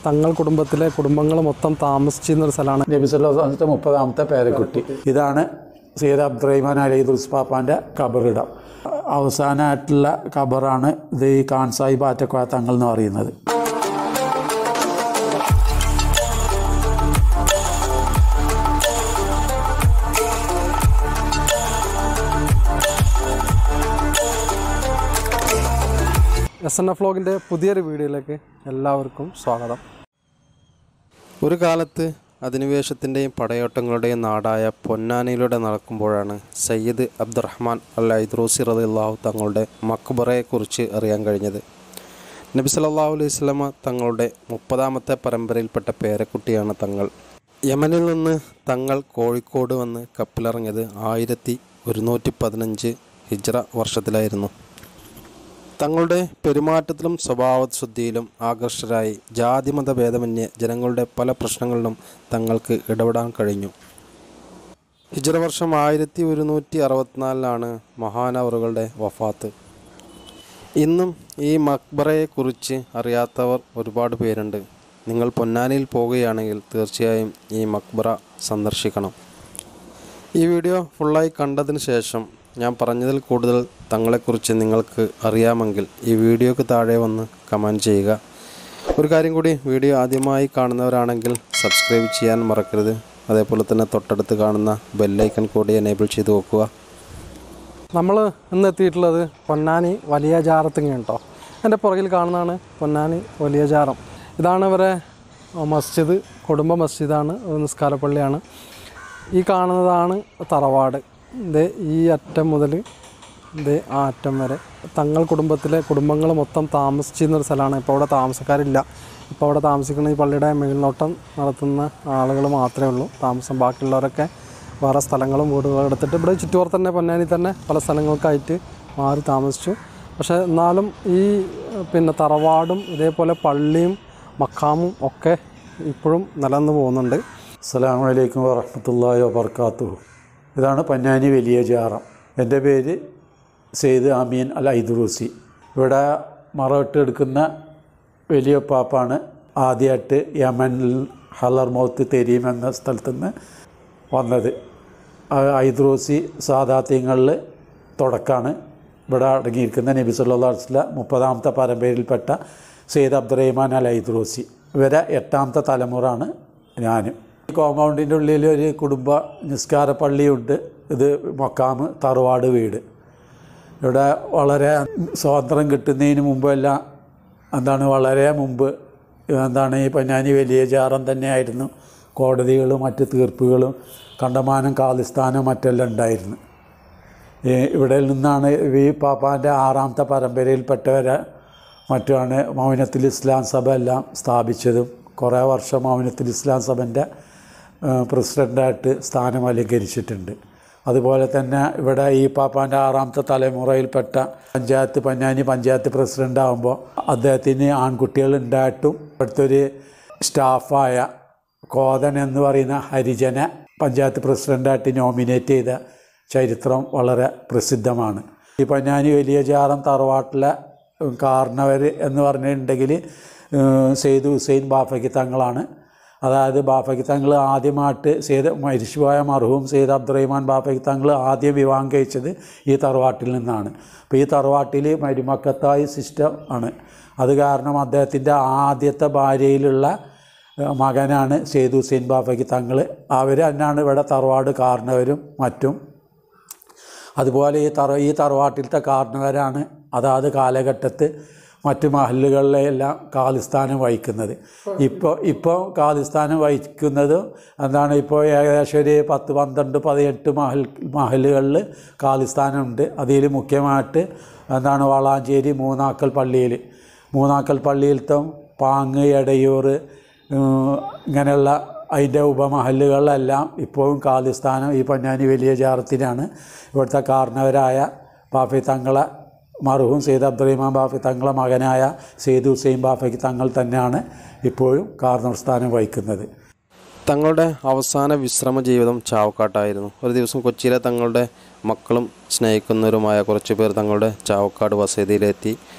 തങ്ങൾ കുടുംബത്തിലെ കുടുംബങ്ങൾ മൊത്തം താമസിച്ചിരുന്ന ഒരു സ്ഥലമാണ് നബി സല്ലാസ്ലത്തെ മുപ്പതാമത്തെ പേരക്കുട്ടി ഇതാണ് സീദ് അബ്ദുറഹിമാൻ അലി ദുസ്പാപ്പാൻ്റെ ഖബറിടം അവസാനമായിട്ടുള്ള ഖബറാണ് ഇത് ഈ കാൻസായി ബാറ്റക്കോയ തങ്ങൾ എന്ന് പറയുന്നത് എസ് എൻ എഫ് വ്ലോഗിൻ്റെ പുതിയൊരു വീഡിയോയിലേക്ക് എല്ലാവർക്കും സ്വാഗതം ഒരു കാലത്ത് അധിനിവേശത്തിൻ്റെയും പടയോട്ടങ്ങളുടെയും നാടായ പൊന്നാനിയിലൂടെ നടക്കുമ്പോഴാണ് സയ്യിദ് അബ്ദുറഹ്മാൻ അൽ ഐദ്രൂസി റളിയല്ലാഹു തങ്ങളുടെ മക്ബറയെക്കുറിച്ച് അറിയാൻ കഴിഞ്ഞത് നബി സല്ലല്ലാഹു അലൈഹി വസല്ലമ തങ്ങളുടെ മുപ്പതാമത്തെ പരമ്പരയിൽപ്പെട്ട പേരക്കുട്ടിയാണ് തങ്ങൾ യമനിൽ നിന്ന് തങ്ങൾ കോഴിക്കോട് വന്ന് കപ്പിലിറങ്ങിയത് ആയിരത്തി ഒരുന്നൂറ്റി പതിനഞ്ച് ഹിജ്റ വർഷത്തിലായിരുന്നു തങ്ങളുടെ പെരുമാറ്റത്തിലും സ്വഭാവശുദ്ധിയിലും ആകർഷകരായി ജാതിമത ഭേദമന്യേ ജനങ്ങളുടെ പല പ്രശ്നങ്ങളിലും തങ്ങൾക്ക് ഇടപെടാൻ കഴിഞ്ഞു ഹിജ്റ വർഷം ആയിരത്തി ഒരുന്നൂറ്റി അറുപത്തിനാലിലാണ് മഹാനവറുകളുടെ വഫാത്ത് ഇന്നും ഈ മക്ബറയെക്കുറിച്ച് അറിയാത്തവർ ഒരുപാട് പേരുണ്ട് നിങ്ങൾ പൊന്നാനിയിൽ പോവുകയാണെങ്കിൽ തീർച്ചയായും ഈ മക്ബറ സന്ദർശിക്കണം ഈ വീഡിയോ ഫുള്ളായി കണ്ടതിന് ശേഷം ഞാൻ പറഞ്ഞതിൽ കൂടുതൽ തങ്ങളെക്കുറിച്ച് നിങ്ങൾക്ക് അറിയാമെങ്കിൽ ഈ വീഡിയോക്ക് താഴെ വന്ന് കമൻറ്റ് ചെയ്യുക ഒരു കാര്യം കൂടി വീഡിയോ ആദ്യമായി കാണുന്നവരാണെങ്കിൽ സബ്സ്ക്രൈബ് ചെയ്യാൻ മറക്കരുത് അതേപോലെ തന്നെ തൊട്ടടുത്ത് കാണുന്ന ബെല്ലൈക്കൺ കൂടി എനേബിൾ ചെയ്ത് വെക്കുക നമ്മൾ ഇന്ന് എത്തിയിട്ടുള്ളത് പൊന്നാനി വലിയ ജാറത്തിങ്ങ കേട്ടോ എൻ്റെ പുറകിൽ കാണുന്നതാണ് പൊന്നാനി വലിയ ജാറം ഇതാണ് ഇവരെ മസ്ജിദ് കുടുംബ മസ്ജിദാണ് ഒരു നിസ്കാരപ്പള്ളിയാണ് ഈ കാണുന്നതാണ് തറവാട് ഇത് ഈ അറ്റം മുതൽ ഇത് ആ അറ്റം വരെ തങ്ങൾ കുടുംബത്തിലെ കുടുംബങ്ങൾ മൊത്തം താമസിച്ചിരുന്ന ഒരു സ്ഥലമാണ് ഇപ്പോൾ അവിടെ താമസക്കാരില്ല ഇപ്പോൾ അവിടെ താമസിക്കുന്ന ഈ പള്ളിയുടെ മേൽനോട്ടം നടത്തുന്ന ആളുകൾ മാത്രമേ ഉള്ളൂ താമസം ബാക്കിയുള്ളവരൊക്കെ വേറെ സ്ഥലങ്ങളും വീടുകളും എടുത്തിട്ട് ഇവിടെ ചുറ്റുപാട് തന്നെ പൊന്നാനി തന്നെ പല സ്ഥലങ്ങൾക്കായിട്ട് മാറി താമസിച്ചു പക്ഷേ എന്നാലും ഈ പിന്നെ തറവാടും ഇതേപോലെ പള്ളിയും മക്കാമും ഒക്കെ ഇപ്പോഴും നിലനിന്ന് പോകുന്നുണ്ട് അസ്സാം വലൈക്കും വറഹമത്തല്ലാഹി വബർക്കാത്തു ഇതാണ് പന്നാനി വലിയ ജാറം എൻ്റെ പേര് സെയ്ദ് അമീൻ അൽ ഐദ്രൂസി ഇവിടെ മറവിട്ടെടുക്കുന്ന വലിയ പാപ്പാണ് ആദ്യമായിട്ട് യമനിൽ ഹലർ മൗത്ത് തെരീം എന്ന സ്ഥലത്തു നിന്ന് വന്നത് ആ ഐദ്രൂസി സാദാത്യങ്ങളിൽ തുടക്കമാണ് ഇവിടെ അടങ്ങിയിരിക്കുന്ന നബി സല്ലാ വസ്ല മുപ്പതാമത്തെ പരമ്പരയിൽപ്പെട്ട സെയ്ദ് അബ്ദുറഹിമാൻ അൽ ഐദ്രൂസി ഇവരെ എട്ടാമത്തെ തലമുറയാണ് ഞാനും ഈ കോമ്പൗണ്ടിൻ്റെ ഉള്ളിൽ ഒരു കുടുംബ നിസ്കാര പള്ളിയുണ്ട് ഇത് മൊക്കാമ് തറവാട് വീട് ഇവിടെ വളരെ സ്വാതന്ത്ര്യം കിട്ടുന്നതിന് മുമ്പെല്ലാം എന്താണ് വളരെ മുമ്പ് എന്താണ് ഈ പൊന്നാനി വലിയ ജാറം തന്നെയായിരുന്നു കോടതികളും മറ്റ് തീർപ്പുകളും കണ്ടമാനം കാലിസ്ഥാനം മറ്റെല്ലാം ഉണ്ടായിരുന്നു ഈ ഇവിടെ നിന്നാണ് ഈ പാപ്പാൻ്റെ ആറാമത്തെ പരമ്പരയിൽപ്പെട്ടവരെ മറ്റുമാണ് മൗനത്തുൽ ഇസ്ലാം സഭ എല്ലാം സ്ഥാപിച്ചതും കുറേ വർഷം മൗനത്തുൽ ഇസ്ലാം സഭൻ്റെ പ്രസിഡൻ്റായിട്ട് സ്ഥാനം അലങ്കരിച്ചിട്ടുണ്ട് അതുപോലെ തന്നെ ഇവിടെ ഈ പാപ്പാൻ്റെ ആറാമത്തെ തലമുറയിൽപ്പെട്ട പഞ്ചായത്ത് പൊന്നാനി പഞ്ചായത്ത് പ്രസിഡൻ്റ് ആകുമ്പോൾ അദ്ദേഹത്തിന് ആൺകുട്ടികൾ ഉണ്ടായിട്ടും ഇവിടുത്തെ സ്റ്റാഫായ കോതൻ എന്ന് പറയുന്ന ഹരിജനെ പഞ്ചായത്ത് പ്രസിഡൻ്റായിട്ട് നോമിനേറ്റ് ചെയ്ത ചരിത്രം വളരെ പ്രസിദ്ധമാണ് ഈ പൊന്നാനി വലിയ ജാറം തറവാട്ടിലെ കാർണവർ എന്ന് പറഞ്ഞിട്ടുണ്ടെങ്കിൽ സെയ്ദ് ഹുസൈൻ ബാഫയ്ക്ക് തങ്ങളാണ് അതായത് ബാഫയ്ക്ക് തങ്ങൾ ആദ്യമായിട്ട് സെയ്ദ് മരിച്ചുപോയ മർഹൂം സെയ്ദ് അബ്ദുറഹിമാൻ ബാഫയ്ക്ക് തങ്ങൾ ആദ്യം വിവാഹം കഴിച്ചത് ഈ തറവാട്ടിൽ നിന്നാണ് അപ്പോൾ ഈ തറവാട്ടിൽ മരുമക്കത്തായി സിസ്റ്റം ആണ് അത് കാരണം അദ്ദേഹത്തിൻ്റെ ആദ്യത്തെ ഭാര്യയിലുള്ള മകനാണ് സെയ്ദ് ഹുസൈൻ ബാഫയ്ക്ക് തങ്ങൾ അവർ തന്നെയാണ് ഇവിടെ തറവാട് കാരണവരും മറ്റും അതുപോലെ ഈ തറ ഈ തറവാട്ടിലത്തെ കാരണവരാണ് അതാത് കാലഘട്ടത്ത് മറ്റ് മഹല്ലുകളിലെല്ലാം കാലിസ്ഥാനം വഹിക്കുന്നത് ഇപ്പോൾ ഇപ്പോൾ കാലിസ്ഥാനം വഹിക്കുന്നതും എന്താണ് ഇപ്പോൾ ഏകദേശം ഒരു പത്ത് പന്ത്രണ്ട് പതിനെട്ട് മഹൽ മഹലുകളിൽ കാലിസ്ഥാനമുണ്ട് അതിൽ മുഖ്യമായിട്ട് എന്താണ് വളാഞ്ചേരി മൂന്നാക്കൽ പള്ളിയിൽ മൂന്നാക്കൽ പള്ളിയിലത്തെ പാങ്ങ് എടയൂർ ഇങ്ങനെയുള്ള അതിൻ്റെ ഉപമഹല്ലുകളിലെല്ലാം ഇപ്പോഴും കാലിസ്ഥാനം ഈ പൊന്നാനി വലിയ ജാറത്തിനാണ് ഇവിടുത്തെ കാരണവരായ ബാഫി തങ്ങളെ മറുഹും സെയ്ദ് അബ്ദുറഹിമാൻ ബാഫി തങ്ങളെ മകനായ സെയ്ദ് ഹുസൈൻ ബാഫയ്ക്ക് തങ്ങൾ തന്നെയാണ് ഇപ്പോഴും കാർണർ സ്ഥാനം വഹിക്കുന്നത് തങ്ങളുടെ അവസാന വിശ്രമ ജീവിതം ചാവക്കാട്ടായിരുന്നു ഒരു ദിവസം കൊച്ചിയിലെ തങ്ങളുടെ മക്കളും സ്നേഹിക്കുന്നവരുമായ കുറച്ച് പേർ തങ്ങളുടെ ചാവക്കാട് വസതിയിലെത്തി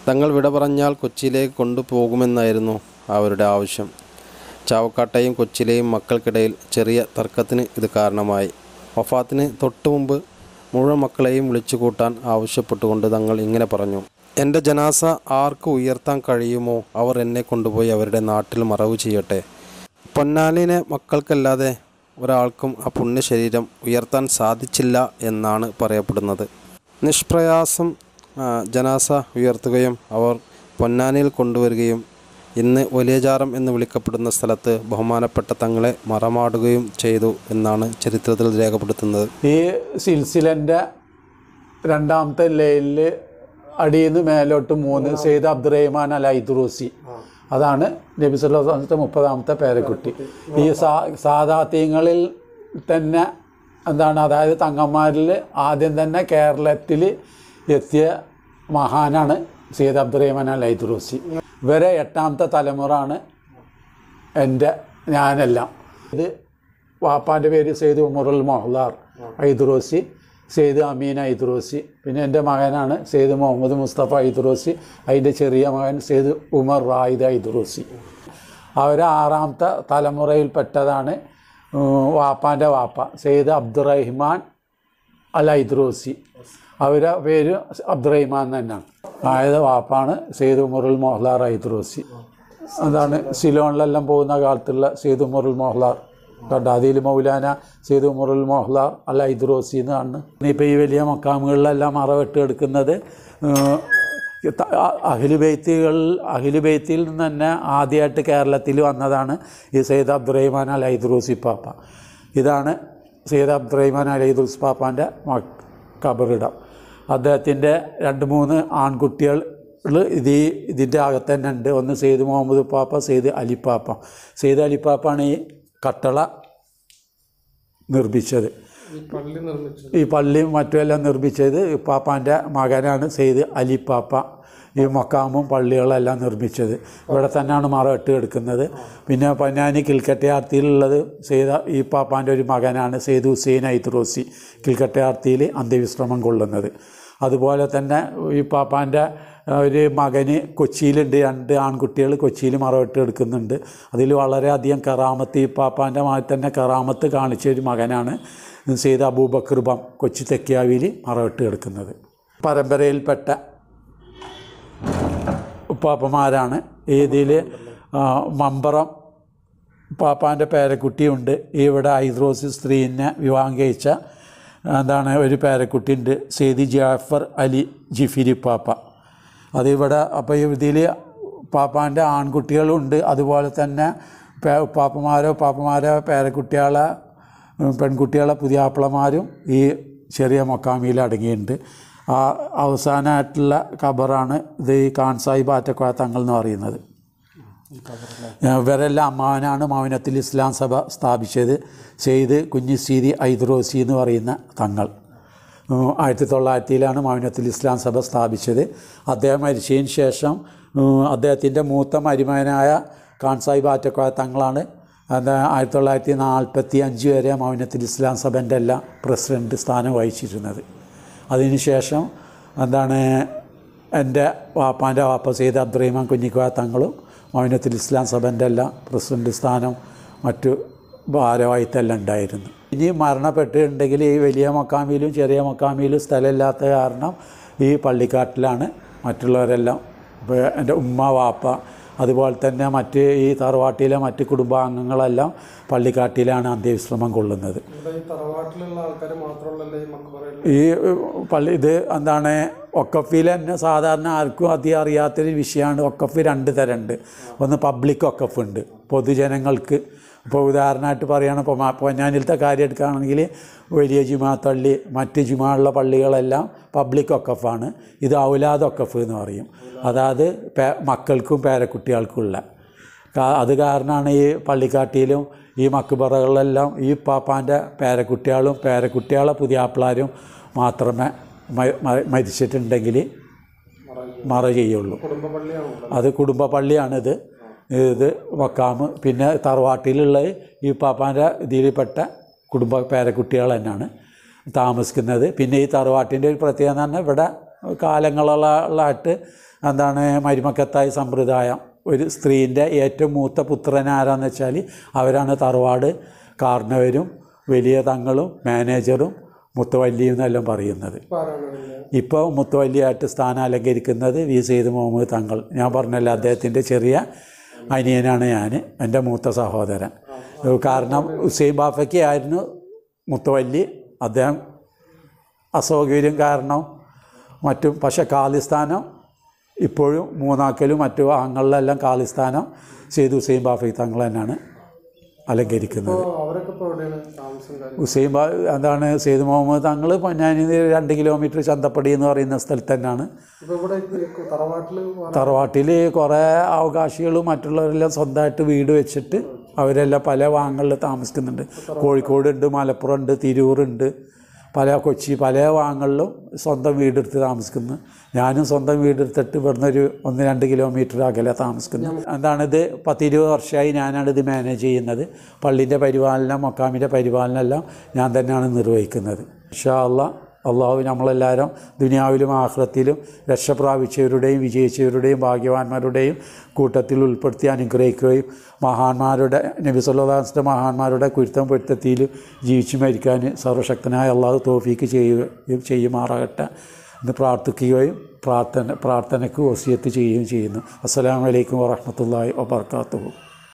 തങ്ങൾ വിട പറഞ്ഞാൽ കൊച്ചിയിലേക്ക് കൊണ്ടുപോകുമെന്നായിരുന്നു അവരുടെ ആവശ്യം ചാവക്കാട്ടെയും കൊച്ചിയിലെയും മക്കൾക്കിടയിൽ ചെറിയ തർക്കത്തിന് ഇത് കാരണമായി വഫാത്തിന് തൊട്ടു മുമ്പ് മുഴുവൻ മക്കളെയും വിളിച്ചു കൂട്ടാൻ ആവശ്യപ്പെട്ടുകൊണ്ട് തങ്ങൾ ഇങ്ങനെ പറഞ്ഞു എൻ്റെ ജനാസ ആർക്ക് ഉയർത്താൻ കഴിയുമോ അവർ എന്നെ കൊണ്ടുപോയി അവരുടെ നാട്ടിൽ മറവ് ചെയ്യട്ടെ പൊന്നാലിനെ മക്കൾക്കല്ലാതെ ഒരാൾക്കും ആ പുണ്യ ശരീരം ഉയർത്താൻ സാധിച്ചില്ല എന്നാണ് പറയപ്പെടുന്നത് നിഷ്പ്രയാസം ആ, ജനാസ ഉയർത്തുകയും അവർ പൊന്നാനിയിൽ കൊണ്ടുവരികയും ഇന്ന് വലിയജാറം എന്ന് വിളിക്കപ്പെടുന്ന സ്ഥലത്ത് ബഹുമാനപ്പെട്ട തങ്ങളെ മറമാടുകയും ചെയ്തു എന്നാണ് ചരിത്രത്തിൽ രേഖപ്പെടുത്തുന്നത് ഈ സിൽസിലൻ്റെ രണ്ടാമത്തെ ലൈനിൽ അടിയിൽ നിന്ന് മേലോട്ട് മൂന്ന് സെയ്ദ് അബ്ദുറഹിമാൻ അൽ ഐദ്രൂസി അതാണ് നബി സല്ലാസ്ലത്തെ മുപ്പതാമത്തെ പേരക്കുട്ടി ഈ സാ സാദാത്യങ്ങളിൽ തന്നെ എന്താണ് അതായത് തങ്ങന്മാരിൽ ആദ്യം തന്നെ കേരളത്തിൽ എത്തിയ മഹാനാണ് സെയ്ദ് അബ്ദുറഹിമാൻ അൽ ഐദ്രൂസി ഇവരെ എട്ടാമത്തെ തലമുറയാണ് എൻ്റെ ഞാനെല്ലാം ഇത് വാപ്പാൻ്റെ പേര് സെയ്ദ് ഉമറുൽ മൊഹ്ലാർ ഐദ്രോസി സെയ്ദ് അമീൻ ഐദ്രോസി പിന്നെ എൻ്റെ മകനാണ് സെയ്ദ് മുഹമ്മദ് മുസ്തഫ ഐദ്രോസി അതിൻ്റെ ചെറിയ മകൻ സെയ്ദ് ഉമർ റായിദ് ഐദ്രോസി അവർ ആറാമത്തെ തലമുറയിൽപ്പെട്ടതാണ് ഉം, വാപ്പാൻ്റെ വാപ്പ സെയ്ദ് അബ്ദുറഹിമാൻ അൽ ഐദ്രോസി അവരെ പേര് അബ്ദുറഹിമാൻ തന്നെയാണ് ആയത് വാപ്പാണ് സെയ്ദ് ഉമറുൽ മൊഹ്ലാർ ഐദ്രോസി അതാണ് സിലോണിലെല്ലാം പോകുന്ന കാലത്തുള്ള സെയ്ദ് ഉമറുൽ മൊഹ്ലാർ കണ്ട അതിൽ മൗലാന സെയ്ദ് ഉമറുൽ മൊഹ്ലാർ അൽ ഐദ്രോസി എന്ന് കാണുന്നു ഇപ്പോൾ ഈ വലിയ മക്കാമുകളിലെല്ലാം മറവെട്ട് എടുക്കുന്നത് അഖിലുബൈത്തുകൾ അഖിലുബൈത്തിൽ നിന്ന് തന്നെ ആദ്യമായിട്ട് കേരളത്തിൽ വന്നതാണ് ഈ സെയ്ദ് അബ്ദുറഹിമാൻ അൽ ഐദ്രൂസി പാപ്പ ഇതാണ് സെയ്ദ് അബ്ദുറഹിമാൻ അൽ ഐദ്രൂസ് പാപ്പാൻ്റെ കബറിടം അദ്ദേഹത്തിൻ്റെ രണ്ട് മൂന്ന് ആൺകുട്ടികൾ ഇത് ഈ ഇതിൻ്റെ അകത്ത് തന്നെ ഉണ്ട് ഒന്ന് സെയ്ദ് മുഹമ്മദ് പാപ്പ സെയ്ദ് അലിപ്പാപ്പ സെയ്ദ് അലിപ്പാപ്പാണ് ഈ കട്ടള നിർമ്മിച്ചത് പള്ളി നിർമ്മിച്ചു ഈ പള്ളിയും മറ്റുമെല്ലാം നിർമ്മിച്ചത് പാപ്പാൻ്റെ മകനാണ് സെയ്ദ് അലിപ്പാപ്പ ഈ മക്കാമും പള്ളികളെല്ലാം നിർമ്മിച്ചത് ഇവിടെ തന്നെയാണ് മറവിട്ട് എടുക്കുന്നത് പിന്നെ പൊന്നാനി കിൽക്കട്ടയാർത്തിയിലുള്ളത് സെയ്ദ ഈ പാപ്പാൻ്റെ ഒരു മകനാണ് സെയ്ദ് ഹുസൈൻ ഐത്രോസി കിൽക്കട്ടയാർത്തിയിൽ അന്ത്യവിശ്രമം കൊള്ളുന്നത് അതുപോലെ തന്നെ ഈ പാപ്പാൻ്റെ ഒരു മകന് കൊച്ചിയിലുണ്ട് രണ്ട് ആൺകുട്ടികൾ കൊച്ചിയിൽ മറവിട്ട് എടുക്കുന്നുണ്ട് അതിൽ വളരെയധികം കറാമത്ത് ഈ പാപ്പാൻ്റെ മകൻ തന്നെ കറാമത്ത് കാണിച്ച ഒരു മകനാണ് സെയ്ദ് അബൂബക്കർബം കൊച്ചി തെക്കിയാവിയിൽ മറവിട്ട് എടുക്കുന്നത് പരമ്പരയിൽപ്പെട്ട ഉപ്പാപ്പമാരാണ് ഇതിൽ മമ്പറം പാപ്പാൻ്റെ പേരക്കുട്ടിയുണ്ട് ഇവിടെ ഐദ്രോസ് സ്ത്രീനെ വിവാഹം കഴിച്ച എന്താണ് ഒരു പേരക്കുട്ടിയുണ്ട് സെയ്ദി ജാഫർ അലി ജിഫിരി പാപ്പ അതിവിടെ അപ്പോൾ ഇതിൽ പാപ്പാൻ്റെ ആൺകുട്ടികളുണ്ട് അതുപോലെ തന്നെ പേ- പാപ്പമാരോ പാപ്പമാരോ പേരക്കുട്ടികളെ ഉം, പെൺകുട്ടികളെ പുതിയാപ്പിളമാരും ഈ ചെറിയ മൊക്കാമിയിൽ അടങ്ങിയിട്ടുണ്ട് ആ അവസാനമായിട്ടുള്ള ഖബറാണ് ഇത് ഈ കാൻസായി ബാറ്റക്കോയ തങ്ങൾ എന്ന് പറയുന്നത് ഇവരെല്ലാം അമ്മാവനാണ് മൗനത്തിൽ ഇസ്ലാം സഭ സ്ഥാപിച്ചത് സെയ്ദ് കുഞ്ഞിസീരി ഐദ്രോസി എന്ന് പറയുന്ന തങ്ങൾ ഉം, ആയിരത്തി തൊള്ളായിരത്തിയിലാണ് മൗനത്തിൽ ഇസ്ലാം സഭ സ്ഥാപിച്ചത് അദ്ദേഹം മരിച്ചതിന് ശേഷം ഉം, അദ്ദേഹത്തിൻ്റെ മൂത്ത മരുമകനായ കാൻസായി ബാറ്റക്കോയ തങ്ങളാണ് അത് ആയിരത്തി തൊള്ളായിരത്തി നാൽപ്പത്തി അഞ്ച് വരെ മൗനത്തിൽ ഇസ്ലാം സഭൻ്റെ എല്ലാം പ്രസിഡൻറ്റ് സ്ഥാനം വഹിച്ചിരുന്നത് അതിനുശേഷം എന്താണ് എൻ്റെ വാപ്പാൻ്റെ വാപ്പ സെയ്ദ് അബ്ദുറഹിമാൻ കുഞ്ഞിക്കോയ തങ്ങളും മൗനത്തിൽ ഇസ്ലാം സഭൻ്റെ എല്ലാം പ്രസിഡൻറ്റ് സ്ഥാനം മറ്റു ഭാരവാഹിത്തെല്ലാം ഉണ്ടായിരുന്നു ഇനി മരണപ്പെട്ടിട്ടുണ്ടെങ്കിൽ ഈ വലിയ മക്കാമിയിലും ചെറിയ മക്കാമിയിലും സ്ഥലമില്ലാത്ത കാരണം ഈ പള്ളിക്കാട്ടിലാണ് മറ്റുള്ളവരെല്ലാം ഇപ്പോൾ എൻ്റെ ഉമ്മ വാപ്പ അതുപോലെ തന്നെ മറ്റ് ഈ തറവാട്ടിലെ മറ്റ് കുടുംബാംഗങ്ങളെല്ലാം പള്ളിക്കാട്ടിലാണ് അന്ത്യവിശ്രമം കൊള്ളുന്നത് ഇവിടെ ഈ തറവാട്ടിലുള്ള ആൾക്കാർ മാത്രമുള്ളല്ലേ ഈ മക്കബറയിൽ ഈ ഏഹ്, പള്ളി ഇത് എന്താണ് ഒക്കഫിൽ തന്നെ സാധാരണ ആർക്കും അധികം അറിയാത്തൊരു വിഷയമാണ് ഒക്കഫ് രണ്ട് തരമുണ്ട് ഒന്ന് പബ്ലിക് ഒക്കഫ് ഉണ്ട് പൊതുജനങ്ങൾക്ക് ഇപ്പോൾ ഉദാഹരണമായിട്ട് പറയുകയാണ് ഇപ്പോൾ മാ- പൊന്നാനിലത്തെ കാര്യം എടുക്കുകയാണെങ്കിൽ വലിയ ജുമാ തള്ളി മറ്റ് ജുമാ ഉള്ള പള്ളികളെല്ലാം പബ്ലിക് ഒക്കഫാണ് ഇത് ഔലാദ് ഒക്കഫ് എന്ന് പറയും അതായത് പേ മക്കൾക്കും പേരക്കുട്ടികൾക്കുള്ള കാ- അത് കാരണമാണ് ഈ പള്ളിക്കാട്ടിയിലും ഈ മക്കുബറകളിലെല്ലാം ഈ പാപ്പാൻ്റെ പേരക്കുട്ടികളും പേരക്കുട്ടികളെ പുതിയാപ്പിളാരും മാത്രമേ മ- മ- മരിച്ചിട്ടുണ്ടെങ്കിൽ മറ ചെയ്യുള്ളൂ കുടുംബ പള്ളിയാണല്ലോ അത് കുടുംബ പള്ളിയാണിത് ഇത് മക്കാമ് പിന്നെ തറവാട്ടിലുള്ള ഈ പാപ്പാൻ്റെ ഇതിൽപ്പെട്ട കുടുംബ പേരക്കുട്ടികൾ തന്നെയാണ് താമസിക്കുന്നത് പിന്നെ ഈ തറവാട്ടിൻ്റെ ഒരു പ്രത്യേകത എന്ന് പറഞ്ഞാൽ ഇവിടെ കാലങ്ങളായിട്ട് എന്താണ് മരുമക്കത്തായ സമ്പ്രദായം ഒരു സ്ത്രീൻ്റെ ഏറ്റവും മൂത്ത പുത്രൻ ആരാന്ന് വെച്ചാൽ അവരാണ് തറവാട് കാരണവരും വലിയ തങ്ങളും മാനേജറും മുത്തവല്ലിയും എന്നെല്ലാം പറയുന്നത് ഇപ്പോൾ മുത്തവല്ലിയായിട്ട് സ്ഥാനം അലങ്കരിക്കുന്നത് വി സെയ്ദ് മുഹമ്മദ് തങ്ങൾ ഞാൻ പറഞ്ഞല്ലോ അദ്ദേഹത്തിൻ്റെ ചെറിയ അനിയനാണ് ഞാൻ എൻ്റെ മൂത്ത സഹോദരൻ കാരണം ഹുസൈൻ ബാഫയ്ക്ക് ആയിരുന്നു മുത്തവല്ലി അദ്ദേഹം അസൗകര്യം കാരണം മറ്റും പക്ഷെ കാലിസ്ഥാനം ഇപ്പോഴും മൂന്നാക്കലും മറ്റു ഭാഗങ്ങളിലെല്ലാം കാലിസ്ഥാനം സെയ്ദ് ഹുസൈൻ ബാഫി തങ്ങൾ തന്നെയാണ് അലങ്കരിക്കുന്നത് അവരൊക്കെ ഇപ്പോൾ എവിടെയാണ് താമസം ഹുസൈൻ ബാ എന്താണ് സെയ്ദ് മുഹമ്മദ് തങ്ങൾ പൊന്നാനി രണ്ട് കിലോമീറ്റർ ചന്തപ്പടി എന്ന് പറയുന്ന സ്ഥലത്ത് തന്നെയാണ് ഇപ്പോൾ ഇവിടെ തറവാട്ടിൽ തറവാട്ടിൽ കുറേ അവകാശികളും മറ്റുള്ളവരെല്ലാം സ്വന്തമായിട്ട് വീട് വെച്ചിട്ട് അവരെല്ലാം പല ഭാഗങ്ങളിൽ താമസിക്കുന്നുണ്ട് കോഴിക്കോടുണ്ട് മലപ്പുറം ഉണ്ട് തിരൂറുണ്ട് പല കൊച്ചി പല ഭാഗങ്ങളിലും സ്വന്തം വീടെടുത്ത് താമസിക്കുന്നു ഞാനും സ്വന്തം വീടെടുത്തിട്ട് ഇവിടുന്ന് ഒരു ഒന്ന് രണ്ട് കിലോമീറ്റർ അകലെ താമസിക്കുന്നു എന്താണിത് പത്തിരുപത് വർഷമായി ഞാനാണ് ഇത് മാനേജ് ചെയ്യുന്നത് പള്ളിൻ്റെ പരിപാലനം മക്കാമിൻ്റെ പരിപാലനം എല്ലാം ഞാൻ തന്നെയാണ് നിർവഹിക്കുന്നത് ഇൻഷാ അള്ളാ അള്ളാഹു നമ്മളെല്ലാവരും ദുനിയാവിലും ആഹ്റത്തിലും രക്ഷ പ്രാപിച്ചവരുടെയും വിജയിച്ചവരുടെയും ഭാഗ്യവാന്മാരുടെയും കൂട്ടത്തിൽ ഉൾപ്പെടുത്തി അനുഗ്രഹിക്കുകയും മഹാന്മാരുടെ നബി സല്ലാസിൻ്റെ മഹാന്മാരുടെ കുരുത്തം പൊരുത്തത്തിലും ജീവിച്ചു മരിക്കാൻ സർവശക്തനായ അള്ളാഹു തോഫീക്ക് ചെയ്യുകയും ചെയ്യുമാറാകട്ടെ എന്ന് പ്രാർത്ഥിക്കുകയും പ്രാർത്ഥന പ്രാർത്ഥനയ്ക്ക് വസിയത്ത് ചെയ്യുകയും ചെയ്യുന്നു അസ്സലാമു അലൈക്കും വറഹമത്തല്ലാഹി വബർക്കാത്തു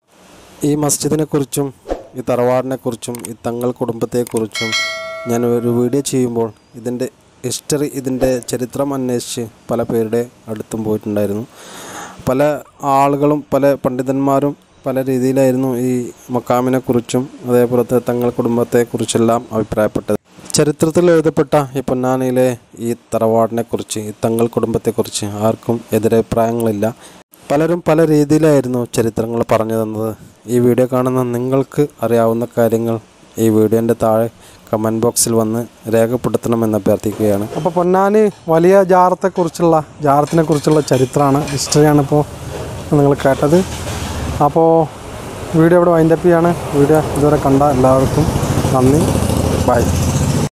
ഈ മസ്ജിദിനെ കുറിച്ചും ഈ തറവാടിനെ കുറിച്ചും ഈ തങ്ങൾ കുടുംബത്തെക്കുറിച്ചും ഞാൻ ഒരു വീഡിയോ ചെയ്യുമ്പോൾ ഇതിൻ്റെ ഹിസ്റ്ററി ഇതിൻ്റെ ചരിത്രം അന്വേഷിച്ച് പല പേരുടെ അടുത്തും പോയിട്ടുണ്ടായിരുന്നു പല ആളുകളും പല പണ്ഡിതന്മാരും പല രീതിയിലായിരുന്നു ഈ മക്കാമിനെക്കുറിച്ചും അതേപോലത്തെ തങ്ങൾ കുടുംബത്തെക്കുറിച്ചെല്ലാം അഭിപ്രായപ്പെട്ടത് ചരിത്രത്തിൽ എഴുതപ്പെട്ട ഈ പൊന്നാനിയിലെ ഈ തറവാടിനെക്കുറിച്ച് ഈ തങ്ങൾ കുടുംബത്തെക്കുറിച്ച് ആർക്കും എതിരഭിപ്രായങ്ങളില്ല പലരും പല രീതിയിലായിരുന്നു ചരിത്രങ്ങൾ പറഞ്ഞു തന്നത് ഈ വീഡിയോ കാണുന്ന നിങ്ങൾക്ക് അറിയാവുന്ന കാര്യങ്ങൾ ഈ വീഡിയോൻ്റെ താഴെ കമൻറ്റ് ബോക്സിൽ വന്ന് രേഖപ്പെടുത്തണമെന്ന് അഭ്യർത്ഥിക്കുകയാണ് അപ്പോൾ പൊന്നാനി വലിയ ജാറത്തെക്കുറിച്ചുള്ള ജാറത്തിനെ കുറിച്ചുള്ള ചരിത്രമാണ് ഹിസ്റ്ററിയാണ് ഇപ്പോൾ നിങ്ങൾ കേട്ടത് അപ്പോൾ വീഡിയോ ഇവിടെ വൈൻഡപ്പ് ചെയ്യാണ് വീഡിയോ ഇതുവരെ കണ്ട എല്ലാവർക്കും നന്ദി ബൈ